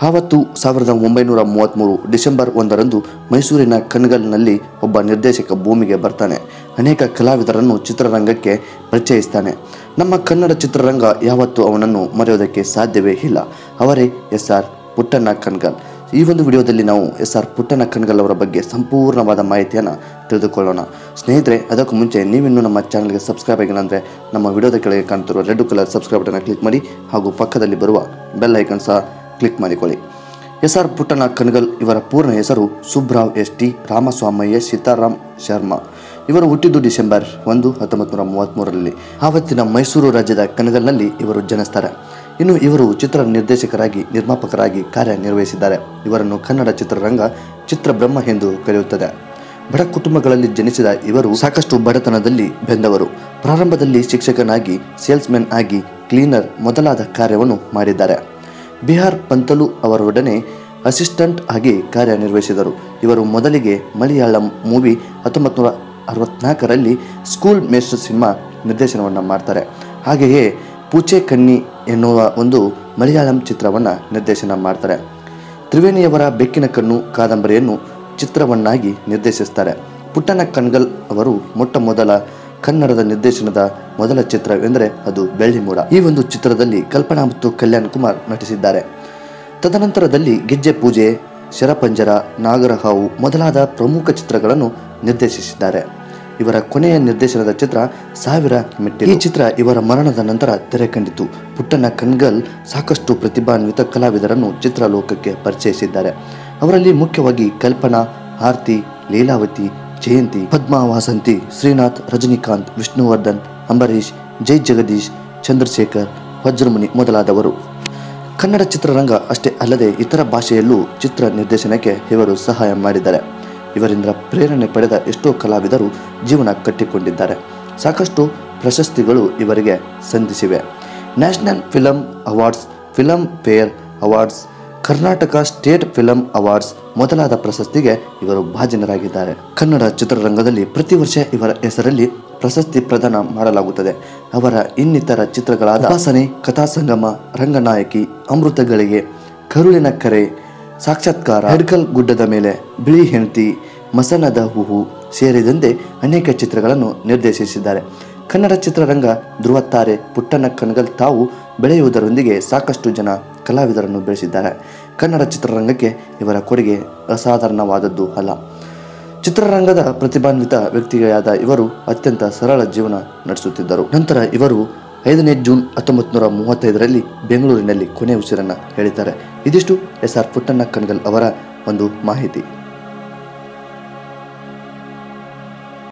ಆವತ್ತು ಸಾವಿರದ ಒಂಬೈನೂರ ಮೂವತ್ತ್ಮೂರು ಡಿಸೆಂಬರ್ ಒಂದರಂದು ಮೈಸೂರಿನ ಕಣ್ಗಲ್ನಲ್ಲಿ ಒಬ್ಬ ನಿರ್ದೇಶಕ ಭೂಮಿಗೆ ಬರ್ತಾನೆ ಅನೇಕ ಕಲಾವಿದರನ್ನು ಚಿತ್ರರಂಗಕ್ಕೆ ಪರಿಚಯಿಸ್ತಾನೆ ನಮ್ಮ ಕನ್ನಡ ಚಿತ್ರರಂಗ ಯಾವತ್ತೂ ಅವನನ್ನು ಮರೆಯೋದಕ್ಕೆ ಸಾಧ್ಯವೇ ಇಲ್ಲ ಅವರೇ ಎಸ್ ಆರ್ ಪುಟ್ಟಣ್ಣ ಕಣ್ಗಲ್ ಈ ಒಂದು ವಿಡಿಯೋದಲ್ಲಿ ನಾವು ಎಸ್ ಆರ್ ಪುಟ್ಟಣ್ಣ ಕಣ್ಗಲ್ ಅವರ ಬಗ್ಗೆ ಸಂಪೂರ್ಣವಾದ ಮಾಹಿತಿಯನ್ನು ತಿಳಿದುಕೊಳ್ಳೋಣ ಸ್ನೇಹಿತರೆ ಅದಕ್ಕೂ ಮುಂಚೆ ನೀವಿನ್ನೂ ನಮ್ಮ ಚಾನಲ್ಗೆ ಸಬ್ಸ್ಕ್ರೈಬ್ ಆಗಿಲ್ಲ ಅಂದರೆ ನಮ್ಮ ವಿಡಿಯೋದ ಕೆಳಗೆ ಕಾಣ್ತಿರುವ red colour subscribe button click ಮಾಡಿ ಹಾಗೂ ಪಕ್ಕದಲ್ಲಿ ಬರುವ ಬೆಲ್ ಐಕನ್ ಸಹ ಕ್ಲಿಕ್ ಮಾಡಿಕೊಳ್ಳಿ ಎಸ್ ಆರ್ ಪುಟ್ಟಣ್ಣ ಕನಗಲ್ ಇವರ ಪೂರ್ಣ ಹೆಸರು ಸುಬ್ರಾವ್ ಎಸ್ ಟಿ ರಾಮಸ್ವಾಮಯ್ಯ ಸೀತಾರಾಮ್ ಶರ್ಮಾ ಇವರು ಹುಟ್ಟಿದ್ದು ಡಿಸೆಂಬರ್ ಒಂದು ಹತ್ತೊಂಬತ್ತು ನೂರ ಮೂವತ್ತ್ಮೂರರಲ್ಲಿ ಆವತ್ತಿನ ಮೈಸೂರು ರಾಜ್ಯದ ಕನಗಲ್ನಲ್ಲಿ ಇವರು ಜನಿಸ್ತಾರೆ ಇನ್ನು ಇವರು ಚಿತ್ರ ನಿರ್ದೇಶಕರಾಗಿ ನಿರ್ಮಾಪಕರಾಗಿ ಕಾರ್ಯನಿರ್ವಹಿಸಿದ್ದಾರೆ ಇವರನ್ನು ಕನ್ನಡ ಚಿತ್ರರಂಗ ಚಿತ್ರಬ್ರಹ್ಮ ಎಂದು ಕರೆಯುತ್ತದೆ ಬಡ ಕುಟುಂಬಗಳಲ್ಲಿ ಜನಿಸಿದ ಇವರು ಸಾಕಷ್ಟು ಬಡತನದಲ್ಲಿ ಬೆಂದವರು ಪ್ರಾರಂಭದಲ್ಲಿ ಶಿಕ್ಷಕನಾಗಿ ಸೇಲ್ಸ್ಮೆನ್ ಆಗಿ ಕ್ಲೀನರ್ ಮೊದಲಾದ ಕಾರ್ಯವನ್ನು ಮಾಡಿದ್ದಾರೆ ಬಿಹಾರ್ ಪಂತಲು ಅವರೊಡನೆ ಅಸಿಸ್ಟೆಂಟ್ ಆಗಿ ಕಾರ್ಯನಿರ್ವಹಿಸಿದರು ಇವರು ಮೊದಲಿಗೆ ಮಲಯಾಳಂ ಮೂವಿ ಹತ್ತೊಂಬತ್ತು ನೂರ ಅರವತ್ನಾಲ್ಕರಲ್ಲಿ ಸ್ಕೂಲ್ ಮೇಸ್ಟರ್ ಸಿನಿಮಾ ನಿರ್ದೇಶನವನ್ನು ಮಾಡ್ತಾರೆ ಹಾಗೆಯೇ ಪೂಚೆ ಕಣ್ಣಿ ಎನ್ನುವ ಒಂದು ಮಲಯಾಳಂ ಚಿತ್ರವನ್ನು ನಿರ್ದೇಶನ ಮಾಡ್ತಾರೆ ತ್ರಿವೇಣಿಯವರ ಬೆಕ್ಕಿನ ಕಣ್ಣು ಕಾದಂಬರಿಯನ್ನು ಚಿತ್ರವನ್ನಾಗಿ ನಿರ್ದೇಶಿಸ್ತಾರೆ ಪುಟ್ಟಣ್ಣ ಕಣ್ಗಲ್ ಅವರು ಮೊಟ್ಟ ಮೊದಲ ಕನ್ನಡದ ನಿರ್ದೇಶನದ ಮೊದಲ ಚಿತ್ರವೆಂದರೆ ಅದು ಬೆಳ್ಳಿಮೂಡ ಈ ಒಂದು ಚಿತ್ರದಲ್ಲಿ ಕಲ್ಪನಾ ಮತ್ತು ಕಲ್ಯಾಣ್ ಕುಮಾರ್ ನಟಿಸಿದ್ದಾರೆ ತದನಂತರದಲ್ಲಿ ಗೆಜ್ಜೆ ಪೂಜೆ ಶರಪಂಜರ ನಾಗರಹಾವು ಮೊದಲಾದ ಪ್ರಮುಖ ಚಿತ್ರಗಳನ್ನು ನಿರ್ದೇಶಿಸಿದ್ದಾರೆ ಇವರ ಕೊನೆಯ ನಿರ್ದೇಶನದ ಚಿತ್ರ ಸಾವಿರ ಮೆಟ್ಟಿಲು ಈ ಚಿತ್ರ ಇವರ ಮರಣದ ನಂತರ ತೆರೆ ಕಂಡಿತು ಪುಟ್ಟಣ್ಣ ಕಣ್ಗಲ್ ಸಾಕಷ್ಟು ಪ್ರತಿಭಾನ್ವಿತ ಕಲಾವಿದರನ್ನು ಚಿತ್ರಲೋಕಕ್ಕೆ ಪರಿಚಯಿಸಿದ್ದಾರೆ ಅವರಲ್ಲಿ ಮುಖ್ಯವಾಗಿ ಕಲ್ಪನಾ ಆರ್ತಿ ಲೀಲಾವತಿ ಜಯಂತಿ ಪದ್ಮಾ ವಾಸಂತಿ ಶ್ರೀನಾಥ್ ರಜನಿಕಾಂತ್ ವಿಷ್ಣುವರ್ಧನ್ ಅಂಬರೀಷ್ ಜೈ ಜಗದೀಶ್ ಚಂದ್ರಶೇಖರ್ ವಜ್ರಮುನಿ ಮೊದಲಾದವರು ಕನ್ನಡ ಚಿತ್ರರಂಗ ಅಷ್ಟೇ ಅಲ್ಲದೆ ಇತರ ಭಾಷೆಯಲ್ಲೂ ಚಿತ್ರ ನಿರ್ದೇಶನಕ್ಕೆ ಇವರು ಸಹಾಯ ಮಾಡಿದ್ದಾರೆ ಇವರಿಂದ ಪ್ರೇರಣೆ ಪಡೆದ ಎಷ್ಟೋ ಕಲಾವಿದರು ಜೀವನ ಕಟ್ಟಿಕೊಂಡಿದ್ದಾರೆ ಸಾಕಷ್ಟು ಪ್ರಶಸ್ತಿಗಳು ಇವರಿಗೆ ಸಂಧಿಸಿವೆ national film awards filmfare awards Karnataka state film awards ಮೊದಲಾದ ಪ್ರಶಸ್ತಿಗೆ ಇವರು ಭಾಜನರಾಗಿದ್ದಾರೆ ಕನ್ನಡ ಚಿತ್ರರಂಗದಲ್ಲಿ ಪ್ರತಿ ವರ್ಷ ಇವರ ಹೆಸರಲ್ಲಿ ಪ್ರಶಸ್ತಿ ಪ್ರದಾನ ಮಾಡಲಾಗುತ್ತದೆ ಅವರ ಇನ್ನಿತರ ಚಿತ್ರಗಳಾದ ವಾಸನೆ ಕಥಾಸಂಗಮ ರಂಗನಾಯಕಿ ಅಮೃತಗಳಿಗೆ ಕರುಳಿನ ಕರೆ ಸಾಕ್ಷಾತ್ಕಾರ ಹೆಡ್ಕಲ್ ಗುಡ್ಡದ ಮೇಲೆ ಬಿಳಿ ಹೆಂಡತಿ ಮಸನದ ಹೂವು ಸೇರಿದಂತೆ ಅನೇಕ ಚಿತ್ರಗಳನ್ನು ನಿರ್ದೇಶಿಸಿದ್ದಾರೆ ಕನ್ನಡ ಚಿತ್ರರಂಗ ಧ್ರುವ ತಾರೆ ಪುಟ್ಟಣ್ಣ ಕಣಗಲ್ ತಾವು ಬೆಳೆಯುವುದರೊಂದಿಗೆ ಸಾಕಷ್ಟು ಜನ ಕಲಾವಿದರನ್ನು ಬೆಳೆಸಿದ್ದಾರೆ ಕನ್ನಡ ಚಿತ್ರರಂಗಕ್ಕೆ ಇವರ ಕೊಡುಗೆ ಅಸಾಧಾರಣವಾದದ್ದು ಅಲ್ಲ ಚಿತ್ರರಂಗದ ಪ್ರತಿಭಾನ್ವಿತ ವ್ಯಕ್ತಿಯಾದ ಇವರು ಅತ್ಯಂತ ಸರಳ ಜೀವನ ನಡೆಸುತ್ತಿದ್ದರು ನಂತರ ಇವರು ಐದನೇ ಜೂನ್ ಹತ್ತೊಂಬತ್ತು ನೂರ ಮೂವತ್ತೈದರಲ್ಲಿ ಬೆಂಗಳೂರಿನಲ್ಲಿ ಕೊನೆ ಉಸಿರನ್ನು ಹೇಳಿದ್ದಾರೆ ಇದಿಷ್ಟು ಎಸ್ ಆರ್ ಪುಟ್ಟಣ್ಣ ಕಣಗಲ್ ಅವರ ಒಂದು ಮಾಹಿತಿ